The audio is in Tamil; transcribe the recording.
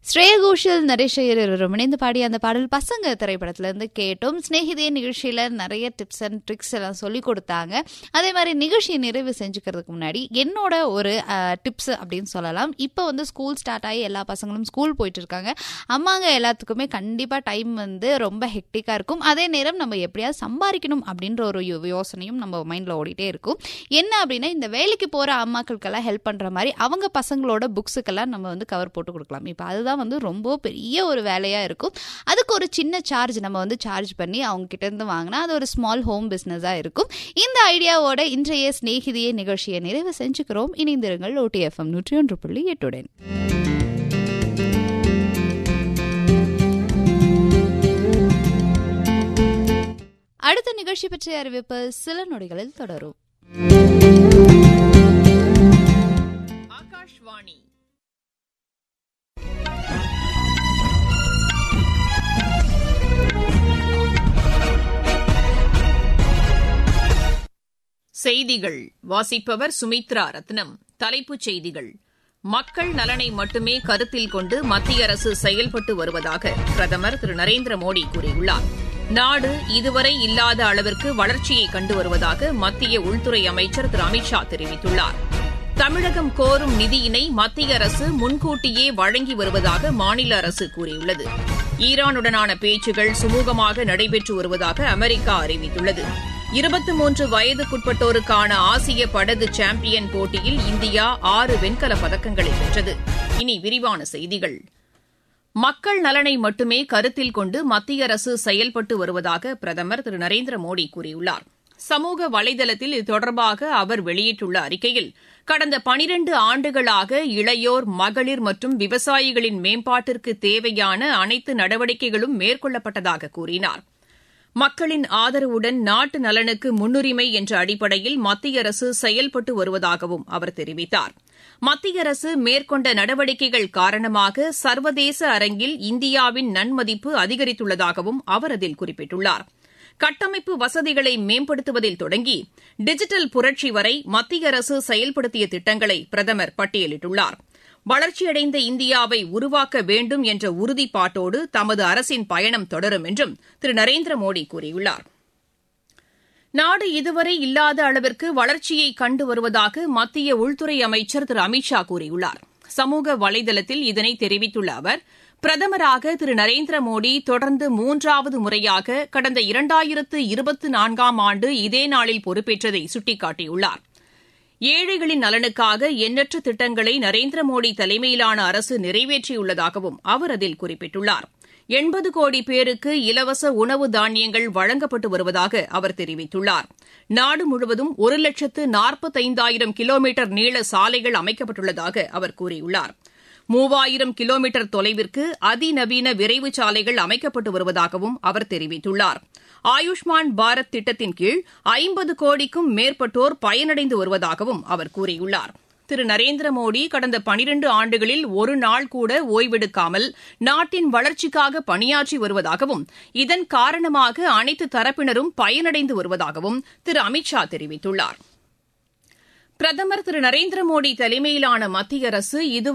ஸ்ரேயா கோஷல் நரேஷ் ஐயர் இருவரும் இணைந்து பாடிய அந்த பாடல் பசங்க திரைப்படத்துல இருந்து கேட்டோம் ஸ்நேகிதே நிகழ்ச்சியில நிறைய டிப்ஸ் அண்ட் ட்ரிக்ஸ் எல்லாம் சொல்லி கொடுத்தாங்க அதே மாதிரி நிகழ்ச்சியை நிறைவு செஞ்சுக்கிறதுக்கு முன்னாடி என்னோட ஒரு டிப்ஸ் அப்படின்னு சொல்லலாம் இப்போ வந்து ஸ்கூல் ஸ்டார்ட் ஆகி எல்லா பசங்களும் ஸ்கூல் போயிட்டு இருக்காங்க அம்மாங்க எல்லாத்துக்குமே கண்டிப்பா டைம் வந்து ரொம்ப ஹெக்டிக்கா இருக்கும் அதே நேரம் நம்ம எப்படியாவது சம்பாதிக்கணும் அப்படின்ற ஒரு யோ- யோசனையும் நம்ம மைண்ட்ல ஓடிட்டே இருக்கும் என்ன அப்படின்னா இந்த வேலைக்கு போற அம்மாக்களுக்கெல்லாம் ஹெல்ப் பண்ற மாதிரி அவங்க பசங்களோட புக்ஸுக்கெல்லாம் நம்ம வந்து கவர் போட்டு கொடுக்கலாம் இப்போ அதுதான் வந்து ரொம்ப பெரிய ஒரு வேலையா இருக்கும் அதுக்கு ஒரு சின்ன சார்ஜ் நம்ம வந்து சார்ஜ் பண்ணி அவங்க கிட்ட இருந்து வாங்கினா அது ஒரு ஸ்மால் ஹோம் பிஸ்னஸாக இருக்கும் இந்த ஐடியாவோட இன்றைய சிநேகிதியே நிகழ்ச்சியை நிறைவு செஞ்சுக்கிறோம் இணைந்திருங்கள் ஓடிஎஃப்எம் நூற்றி ஒன்று புள்ளி எட்டுடன் அடுத்த நிகழ்ச்சி பற்றிய அறிவிப்பு சில நொடிகளில் தொடரும் ஆகாஷ்வாணி செய்திகள் வாசிப்பவர் சுமித்ரா ரத்னம் தலைப்புச் செய்திகள் மக்கள் நலனை மட்டுமே கருத்தில் கொண்டு மத்திய அரசு செயல்பட்டு வருவதாக பிரதமர் திரு நரேந்திர மோடி கூறியுள்ளார் நாடு இதுவரை இல்லாத அளவிற்கு வளர்ச்சியை கண்டு வருவதாக மத்திய உள்துறை அமைச்சர் திரு அமித்ஷா தெரிவித்துள்ளார் தமிழகம் கோரும் நிதியினை மத்திய அரசு முன்கூட்டியே வழங்கி வருவதாக மாநில அரசு கூறியுள்ளது ஈரானுடனான பேச்சுகள் சுமூகமாக நடைபெற்று வருவதாக அமெரிக்கா அறிவித்துள்ளது இருபத்தி மூன்று வயதுக்குட்பட்டோருக்கான ஆசிய படகு சாம்பியன் போட்டியில் இந்தியா ஆறு வெண்கலப் பதக்கங்களை வென்றது இனி விரிவான செய்திகள் மக்கள் நலனை மட்டுமே கருத்தில் கொண்டு மத்திய அரசு செயல்பட்டு வருவதாக பிரதமர் திரு நரேந்திர மோடி கூறியுள்ளார் சமூக வலைதளத்தில் இது தொடர்பாக அவர் வெளியிட்டுள்ள அறிக்கையில் கடந்த பனிரண்டு ஆண்டுகளாக இளையோர் மகளிர் மற்றும் விவசாயிகளின் மேம்பாட்டிற்கு தேவையான அனைத்து நடவடிக்கைகளும் மேற்கொள்ளப்பட்டதாக கூறினார் மக்களின் ஆதரவுடன் நாட்டு நலனுக்கு முன்னுரிமை என்ற அடிப்படையில் மத்திய அரசு செயல்பட்டு வருவதாகவும் அவர் தெரிவித்தார் மத்திய அரசு மேற்கொண்ட நடவடிக்கைகள் காரணமாக சர்வதேச அரங்கில் இந்தியாவின் நன்மதிப்பு அதிகரித்துள்ளதாகவும் அவர் அதில் குறிப்பிட்டுள்ளார் கட்டமைப்பு வசதிகளை மேம்படுத்துவதில் தொடங்கி டிஜிட்டல் புரட்சி வரை மத்திய அரசு செயல்படுத்திய திட்டங்களை பிரதமர் பட்டியலிட்டுள்ளார் வளர்ச்சியடைந்த இந்தியாவை உருவாக்க வேண்டும் என்ற உறுதிப்பாட்டோடு தமது அரசின் பயணம் தொடரும் என்றும் திரு நரேந்திர மோடி கூறியுள்ளார் நாடு இதுவரை இல்லாத அளவிற்கு வளர்ச்சியை கண்டு வருவதாக மத்திய உள்துறை அமைச்சர் திரு அமித்ஷா கூறியுள்ளார் சமூக வலைதளத்தில் இதனை தெரிவித்துள்ள அவர் பிரதமராக திரு நரேந்திர மோடி தொடர்ந்து மூன்றாவது முறையாக கடந்த இரண்டாயிரத்து இருபத்தி நான்காம் ஆண்டு இதே நாளில் பொறுப்பேற்றதை சுட்டிக்காட்டியுள்ளார் ஏழைகளின் நலனுக்காக எண்ணற்ற திட்டங்களை நரேந்திர மோடி தலைமையிலான அரசு நிறைவேற்றியுள்ளதாகவும் அவர் அதில் குறிப்பிட்டுள்ளார் எண்பது கோடி பேருக்கு இலவச உணவு தானியங்கள் வழங்கப்பட்டு வருவதாக அவர் தெரிவித்துள்ளார் நாடு முழுவதும் ஒரு லட்சத்து நாற்பத்தைந்தாயிரம் கிலோமீட்டர் நீள சாலைகள் அமைக்கப்பட்டுள்ளதாக அவர் கூறியுள்ளார் மூவாயிரம் கிலோமீட்டர் தொலைவிற்கு அதிநவீன விரைவு சாலைகள் அமைக்கப்பட்டு வருவதாகவும் அவர் தெரிவித்துள்ளார் ஆயுஷ்மான் பாரத் திட்டத்தின் கீழ் ஐம்பது கோடிக்கும் மேற்பட்டோர் பயனடைந்து வருவதாகவும் அவர் கூறியுள்ளார் திரு நரேந்திர மோடி கடந்த பனிரண்டு ஆண்டுகளில் ஒரு நாள் கூட ஓய்வெடுக்காமல் நாட்டின் வளர்ச்சிக்காக பணியாற்றி வருவதாகவும் இதன் காரணமாக அனைத்து தரப்பினரும் பயனடைந்து வருவதாகவும் திரு அமித்ஷா தெரிவித்துள்ளார் பிரதமர் திரு நரேந்திர மோடி தலைமையிலான மத்திய அரசு இது